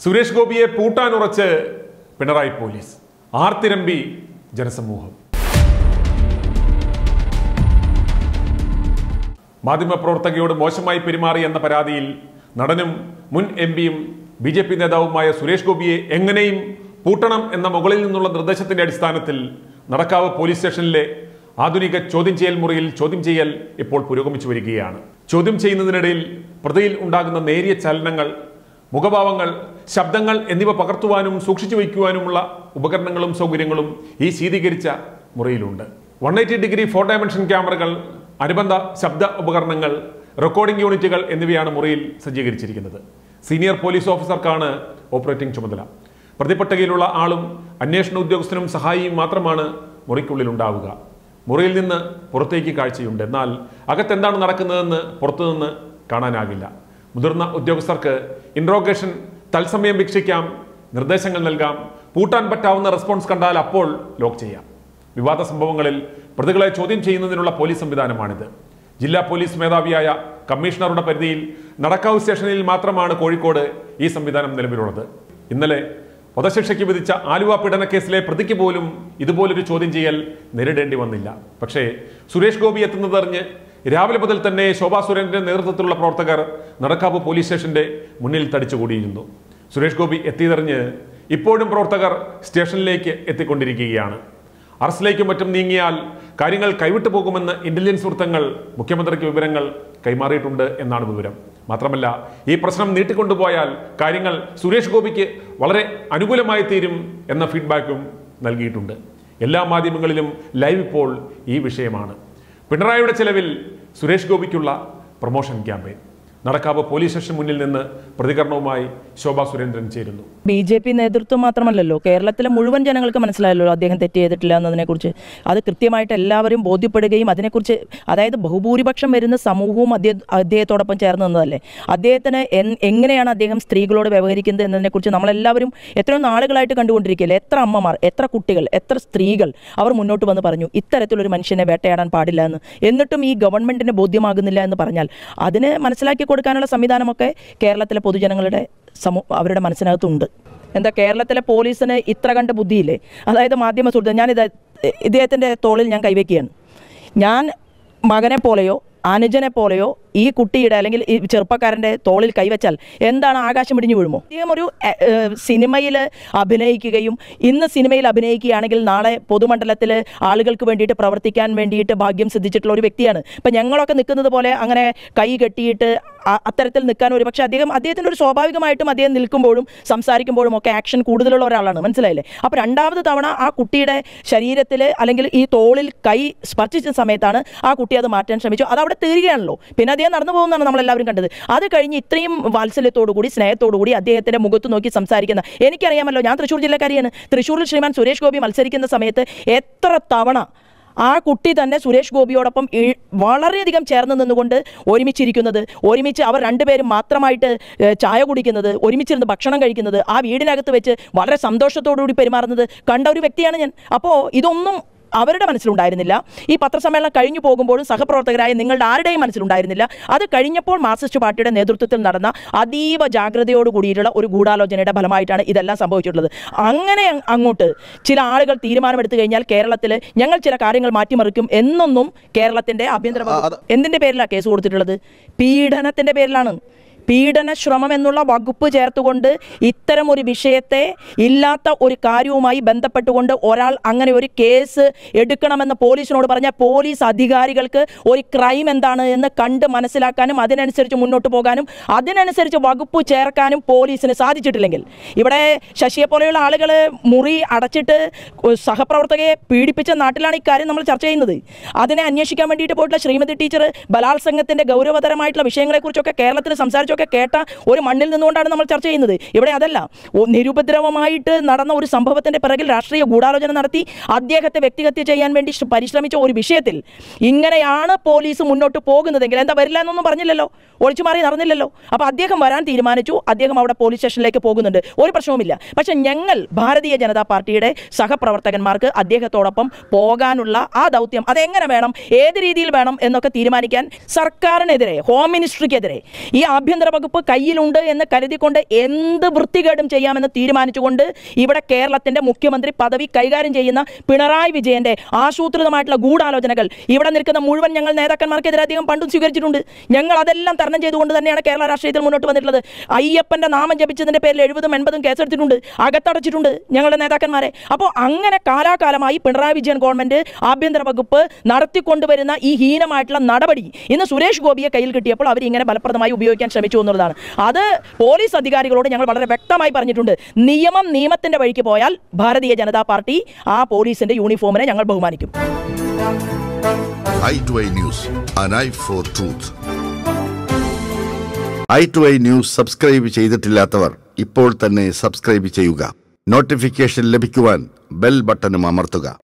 സുരേഷ് ഗോപിയെ പൂട്ടാനുറച്ച് പിണറായി പോലീസ് ആർത്തിരമ്പി ജനസമൂഹം മാധ്യമപ്രവർത്തകയോട് മോശമായി പെരുമാറി എന്ന പരാതിയിൽ നടനും മുൻ എം പിയും ബി ജെ പി നേതാവുമായ സുരേഷ് ഗോപിയെ എങ്ങനെയും പൂട്ടണം എന്ന മുകളിൽ നിന്നുള്ള നിർദ്ദേശത്തിന്റെ അടിസ്ഥാനത്തിൽ നടക്കാവ് പോലീസ് സ്റ്റേഷനിലെ ആധുനിക ചോദ്യം ചെയ്യൽ മുറിയിൽ ചോദ്യം ചെയ്യൽ ഇപ്പോൾ പുരോഗമിച്ചു വരികയാണ് ചോദ്യം ചെയ്യുന്നതിനിടയിൽ പ്രതിയിൽ ഉണ്ടാകുന്ന നേരിയ ചലനങ്ങൾ മുഖഭാവങ്ങൾ ശബ്ദങ്ങൾ എന്നിവ പകർത്തുവാനും സൂക്ഷിച്ചു വയ്ക്കുവാനുമുള്ള ഉപകരണങ്ങളും സൗകര്യങ്ങളും ഈ ശീതീകരിച്ച മുറിയിലുണ്ട് one eighty degree four dimension ക്യാമറകൾ അനുബന്ധ ശബ്ദ ഉപകരണങ്ങൾ റെക്കോർഡിംഗ് യൂണിറ്റുകൾ എന്നിവയാണ് മുറിയിൽ സജ്ജീകരിച്ചിരിക്കുന്നത് സീനിയർ പോലീസ് ഓഫീസർക്കാണ് ഓപ്പറേറ്റിംഗ് ചുമതല പ്രതിപട്ടികയിലുള്ള ആളും അന്വേഷണ ഉദ്യോഗസ്ഥനും സഹായിയും മാത്രമാണ് മുറിക്കുള്ളിൽ ഉണ്ടാവുക മുറിയിൽ നിന്ന് പുറത്തേക്ക് കാഴ്ചയുണ്ട് എന്നാൽ അകത്തെന്താണ് നടക്കുന്നതെന്ന് പുറത്തുനിന്ന് കാണാനാകില്ല മുതിർന്ന ഉദ്യോഗസ്ഥർക്ക് ഇൻട്രോഗേഷൻ തത്സമയം വീക്ഷിക്കാം നിർദ്ദേശങ്ങൾ നൽകാം പൂട്ടാൻ പറ്റാവുന്ന റെസ്പോൺസ് കണ്ടാൽ അപ്പോൾ ലോക്ക് ചെയ്യാം വിവാദ സംഭവങ്ങളിൽ പ്രതികളെ ചോദ്യം ചെയ്യുന്നതിനുള്ള പോലീസ് സംവിധാനമാണിത് ജില്ലാ പോലീസ് മേധാവിയായ കമ്മീഷണറുടെ പരിധിയിൽ നടക്കാവ് സ്റ്റേഷനിൽ മാത്രമാണ് കോഴിക്കോട് ഈ സംവിധാനം നിലവിലുള്ളത് ഇന്നലെ വധശിക്ഷയ്ക്ക് വിധിച്ച ആലുവ പീഡനക്കേസിലെ പ്രതിക്ക് പോലും ഇതുപോലൊരു ചോദ്യം ചെയ്യൽ നേരിടേണ്ടി വന്നില്ല പക്ഷേ സുരേഷ് ഗോപി എത്തുന്നതറിഞ്ഞ് രാവിലെ മുതൽ തന്നെ ശോഭാ സുരേന്ദ്രന്റെ നേതൃത്വത്തിലുള്ള പ്രവർത്തകർ നടക്കാവ് പോലീസ് സ്റ്റേഷന്റെ മുന്നിൽ തടിച്ചുകൂടിയിരുന്നു സുരേഷ് ഗോപി എത്തിയതറിഞ്ഞ് ഇപ്പോഴും പ്രവർത്തകർ സ്റ്റേഷനിലേക്ക് എത്തിക്കൊണ്ടിരിക്കുകയാണ് അറസ്റ്റിലേക്കും മറ്റും നീങ്ങിയാൽ കാര്യങ്ങൾ കൈവിട്ടു പോകുമെന്ന് ഇന്റലിജൻസ് വൃത്തങ്ങൾ മുഖ്യമന്ത്രിക്ക് വിവരങ്ങൾ കൈമാറിയിട്ടുണ്ട് എന്നാണ് വിവരം മാത്രമല്ല ഈ പ്രശ്നം നീട്ടിക്കൊണ്ടുപോയാൽ കാര്യങ്ങൾ സുരേഷ് ഗോപിക്ക് വളരെ അനുകൂലമായി തീരും എന്ന ഫീഡ്ബാക്കും നൽകിയിട്ടുണ്ട് എല്ലാ മാധ്യമങ്ങളിലും ലൈവ് ഇപ്പോൾ ഈ വിഷയമാണ് പിണറായിയുടെ ചെലവിൽ സുരേഷ് ഗോപിക്കുള്ള promotion campaign Nadakkavu police station മുന്നിൽ നിന്ന് പ്രതികരണവുമായി ശോഭാ സുരേന്ദ്രൻ ചേരുന്നു ബി ജെ പി നേതൃത്വം മാത്രമല്ലല്ലോ കേരളത്തിലെ മുഴുവൻ ജനങ്ങൾക്ക് മനസ്സിലായല്ലോ അദ്ദേഹം തെറ്റ് ചെയ്തിട്ടില്ല എന്നതിനെക്കുറിച്ച് അത് കൃത്യമായിട്ട് എല്ലാവരും ബോധ്യപ്പെടുകയും അതിനെക്കുറിച്ച് അതായത് ബഹുഭൂരിപക്ഷം വരുന്ന സമൂഹവും അദ്ദേഹം അദ്ദേഹത്തോടൊപ്പം ചേർന്ന് നിന്നതല്ലേ അദ്ദേഹത്തിന് എൻ- എങ്ങനെയാണ് അദ്ദേഹം സ്ത്രീകളോട് വ്യവഹരിക്കുന്നത് എന്നതിനെക്കുറിച്ച് നമ്മളെല്ലാവരും എത്രയോ നാളുകളായിട്ട് കണ്ടുകൊണ്ടിരിക്കുകയല്ലേ എത്ര അമ്മമാർ എത്ര കുട്ടികൾ എത്ര സ്ത്രീകൾ അവർ മുന്നോട്ട് വന്ന് പറഞ്ഞു ഇത്തരത്തിലൊരു മനുഷ്യനെ വേട്ടയാടാൻ പാടില്ല എന്ന് എന്നിട്ടും ഈ ഗവൺമെന്റിന് ബോധ്യമാകുന്നില്ല എന്ന് പറഞ്ഞാൽ അതിന് മനസ്സിലാക്കി കൊടുക്കാനുള്ള സംവിധാനമൊക്കെ കേരളത്തിലെ പൊതുജനങ്ങളുടെ സമൂ അവരുടെ മനസ്സിനകത്തുണ്ട് എന്താ കേരളത്തിലെ പോലീസിന് ഇത്ര കണ്ട് ബുദ്ധിയില്ലേ അതായത് മാധ്യമ സുഹൃത്ത് ഞാനിത് ഇദ്ദേഹത്തിൻ്റെ തോളിൽ ഞാൻ കൈവയ്ക്കുകയാണ് ഞാൻ മകനെ പോലെയോ അനുജനെ പോലെയോ ഈ കുട്ടിയുടെ അല്ലെങ്കിൽ ഈ ചെറുപ്പക്കാരൻ്റെ തോളിൽ കൈവച്ചാൽ എന്താണ് ആകാശം ഇടിഞ്ഞു വീഴുമോ അദ്ദേഹം ഒരു സിനിമയിൽ അഭിനയിക്കുകയും ഇന്ന് സിനിമയിൽ അഭിനയിക്കുകയാണെങ്കിൽ നാളെ പൊതുമണ്ഡലത്തിൽ ആളുകൾക്ക് വേണ്ടിയിട്ട് പ്രവർത്തിക്കാൻ വേണ്ടിയിട്ട് ഭാഗ്യം സിദ്ധിച്ചിട്ടുള്ള ഒരു വ്യക്തിയാണ് ഇപ്പം ഞങ്ങളൊക്കെ നിൽക്കുന്നത് പോലെ അങ്ങനെ കൈ കെട്ടിയിട്ട് അ- അത്തരത്തിൽ നിൽക്കാൻ ഒരു പക്ഷേ അദ്ദേഹം അദ്ദേഹത്തിൻ്റെ ഒരു സ്വാഭാവികമായിട്ടും അദ്ദേഹം നിൽക്കുമ്പോഴും സംസാരിക്കുമ്പോഴും ഒക്കെ ആക്ഷൻ കൂടുതലുള്ള ഒരാളാണ് മനസ്സിലായില്ലേ അപ്പോൾ രണ്ടാമത് തവണ ആ കുട്ടിയുടെ ശരീരത്തിൽ അല്ലെങ്കിൽ ഈ തോളിൽ കൈ സ്പർശിച്ച സമയത്താണ് ആ കുട്ടി അത് മാറ്റാൻ ശ്രമിച്ചു അത് അവിടെ തീരുകയാണല്ലോ പിന്നെ അദ്ദേഹം നടന്നു പോകുന്നതാണ് നമ്മളെല്ലാവരും കണ്ടത് അത് കഴിഞ്ഞ് ഇത്രയും വാത്സല്യത്തോടു കൂടി സ്നേഹത്തോടു കൂടി അദ്ദേഹത്തിന്റെ മുഖത്ത് നോക്കി സംസാരിക്കുന്ന എനിക്കറിയാമല്ലോ ഞാൻ തൃശ്ശൂർ ജില്ലക്കാരിയാണ് തൃശ്ശൂരിൽ ശ്രീമാൻ സുരേഷ് ഗോപി മത്സരിക്കുന്ന സമയത്ത് എത്ര തവണ ആ കുട്ടി തന്നെ സുരേഷ് ഗോപിയോടൊപ്പം ഈ- വളരെയധികം ചേർന്ന് നിന്നുകൊണ്ട് ഒരുമിച്ചിരിക്കുന്നത് ഒരുമിച്ച് അവർ രണ്ടുപേരും മാത്രമായിട്ട് ഏഹ്, ചായ കുടിക്കുന്നത് ഒരുമിച്ചിരുന്ന് ഭക്ഷണം കഴിക്കുന്നത് ആ വീടിനകത്ത് വെച്ച് വളരെ സന്തോഷത്തോടു കൂടി പെരുമാറുന്നത് കണ്ട ഒരു വ്യക്തിയാണ് ഞാൻ അപ്പോൾ ഇതൊന്നും അവരുടെ മനസ്സിലുണ്ടായിരുന്നില്ല ഈ പത്രസമ്മേളനം കഴിഞ്ഞു പോകുമ്പോഴും സഹപ്രവർത്തകരായ നിങ്ങളുടെ ആരുടെയും മനസ്സിലുണ്ടായിരുന്നില്ല അത് കഴിഞ്ഞപ്പോൾ മാർക്സിസ്റ്റ് പാർട്ടിയുടെ നേതൃത്വത്തിൽ നടന്ന അതീവ ജാഗ്രതയോട് കൂടിയിട്ടുള്ള ഒരു ഗൂഢാലോചനയുടെ ഫലമായിട്ടാണ് ഇതെല്ലാം സംഭവിച്ചിട്ടുള്ളത് അങ്ങനെ അങ് അങ്ങോട്ട് ചില ആളുകൾ തീരുമാനമെടുത്തു കഴിഞ്ഞാൽ കേരളത്തിൽ ഞങ്ങൾ ചില കാര്യങ്ങൾ മാറ്റിമറിക്കും എന്നൊന്നും കേരളത്തിന്റെ ആഭ്യന്തര വകുപ്പ് എന്തിന്റെ പേരിലാണ് കേസ് കൊടുത്തിട്ടുള്ളത് പീഡനത്തിന്റെ പേരിലാണ് പീഡന ശ്രമം എന്നുള്ള വകുപ്പ് ചേർത്തുകൊണ്ട് ഇത്തരം ഒരു വിഷയത്തെ ഇല്ലാത്ത ഒരു കാര്യവുമായി ബന്ധപ്പെട്ടുകൊണ്ട് ഒരാൾ അങ്ങനെ ഒരു കേസ് എടുക്കണമെന്ന് പോലീസിനോട് പറഞ്ഞാൽ പോലീസ് അധികാരികൾക്ക് ഒരു ക്രൈം എന്താണ് എന്ന് കണ്ട് മനസ്സിലാക്കാനും അതിനനുസരിച്ച് മുന്നോട്ട് പോകാനും അതിനനുസരിച്ച് വകുപ്പ് ചേർക്കാനും പോലീസിന് സാധിച്ചിട്ടില്ലെങ്കിൽ ഇവിടെ ശശിയെ പോലെയുള്ള ആളുകൾ മുറി അടച്ചിട്ട് സഹപ്രവർത്തകയെ പീഡിപ്പിച്ച നാട്ടിലാണ് ഇക്കാര്യം നമ്മൾ ചർച്ച ചെയ്യുന്നത് അതിനെ അന്വേഷിക്കാൻ വേണ്ടിയിട്ട് പോയിട്ടുള്ള ശ്രീമതി ടീച്ചർ ബലാത്സംഗത്തിന്റെ ഗൗരവതരമായിട്ടുള്ള വിഷയങ്ങളെക്കുറിച്ചൊക്കെ കേരളത്തിൽ സംസാരിച്ചൊക്കെ കേട്ട ഒരു മണ്ണിൽ നിന്നുകൊണ്ടാണ് നമ്മൾ ചർച്ച ചെയ്യുന്നത് ഇവിടെ അതല്ല ഒ- നിരുപദ്രവമായിട്ട് നടന്ന ഒരു സംഭവത്തിന്റെ പിറകിൽ രാഷ്ട്രീയ ഗൂഢാലോചന നടത്തി അദ്ദേഹത്തെ വ്യക്തിഹത്യ ചെയ്യാൻ വേണ്ടി ശ്ര- പരിശ്രമിച്ച ഒരു വിഷയത്തിൽ ഇങ്ങനെയാണ് പോലീസ് മുന്നോട്ട് പോകുന്നതെങ്കിൽ എന്താ വരില്ല എന്നൊന്നും പറഞ്ഞില്ലല്ലോ ഒളിച്ചു മാറി നടന്നില്ലല്ലോ അപ്പോൾ അദ്ദേഹം വരാൻ തീരുമാനിച്ചു അദ്ദേഹം അവിടെ പോലീസ് സ്റ്റേഷനിലേക്ക് പോകുന്നുണ്ട് ഒരു പ്രശ്നവുമില്ല പക്ഷെ ഞങ്ങൾ ഭാരതീയ ജനതാ പാർട്ടിയുടെ സഹപ്രവർത്തകന്മാർക്ക് അദ്ദേഹത്തോടൊപ്പം പോകാനുള്ള ആ ദൗത്യം അതെങ്ങനെ വേണം ഏത് രീതിയിൽ വേണം എന്നൊക്കെ തീരുമാനിക്കാൻ സർക്കാരിനെതിരെ ഹോം മിനിസ്ട്രിക്കെതിരെ ഈ ആഭ്യന്തര ആഭ്യന്തര വകുപ്പ് കയ്യിലുണ്ട് എന്ന് കരുതിക്കൊണ്ട് എന്ത് വൃത്തികേടും ചെയ്യാമെന്ന് തീരുമാനിച്ചുകൊണ്ട് ഇവിടെ കേരളത്തിന്റെ മുഖ്യമന്ത്രി പദവി കൈകാര്യം ചെയ്യുന്ന പിണറായി വിജയന്റെ ആസൂത്രിതമായിട്ടുള്ള ഗൂഢാലോചനകൾ ഇവിടെ നിൽക്കുന്ന മുഴുവൻ ഞങ്ങൾ നേതാക്കന്മാർക്കെതിരെ അധികം പണ്ടും സ്വീകരിച്ചിട്ടുണ്ട് ഞങ്ങൾ അതെല്ലാം തരണം ചെയ്തുകൊണ്ട് തന്നെയാണ് കേരള രാഷ്ട്രീയത്തിൽ മുന്നോട്ട് വന്നിട്ടുള്ളത് അയ്യപ്പന്റെ നാമം ജപിച്ചതിന്റെ പേരിൽ എഴുപതും എൺപതും കേസെടുത്തിട്ടുണ്ട് അകത്തടച്ചിട്ടുണ്ട് ഞങ്ങളുടെ നേതാക്കന്മാരെ അപ്പോൾ അങ്ങനെ കാലാകാലമായി പിണറായി വിജയൻ ഗവൺമെന്റ് ആഭ്യന്തര വകുപ്പ് നടത്തിക്കൊണ്ടുവരുന്ന ഈ ഹീനമായിട്ടുള്ള നടപടി ഇന്ന് സുരേഷ് ഗോപിയെ കയ്യിൽ കിട്ടിയപ്പോൾ അവർ ഇങ്ങനെ ഫലപ്രദമായി ഉപയോഗിക്കാൻ ശ്രമിച്ചു എന്നുള്ളതാണ് അത് പോലീസ് അധികാരികളോട് ഞങ്ങൾ വളരെ വ്യക്തമായി പറഞ്ഞിട്ടുണ്ട് നിയമം നിയമത്തിന്റെ വഴിക്ക് പോയാൽ ഭാരതീയ ജനതാ പാർട്ടി ആ പോലീസിന്റെ യൂണിഫോമിനെ ഞങ്ങൾ ബഹുമാനിക്കും eye to eye news an eye for truth eye to eye news subscribe ചെയ്തിട്ടില്ലാത്തവർ ഇപ്പോൾ തന്നെ സബ്സ്ക്രൈബ് ചെയ്യുക നോട്ടിഫിക്കേഷൻ ലഭിക്കുവാൻ ബെൽ ബട്ടണും അമർത്തുക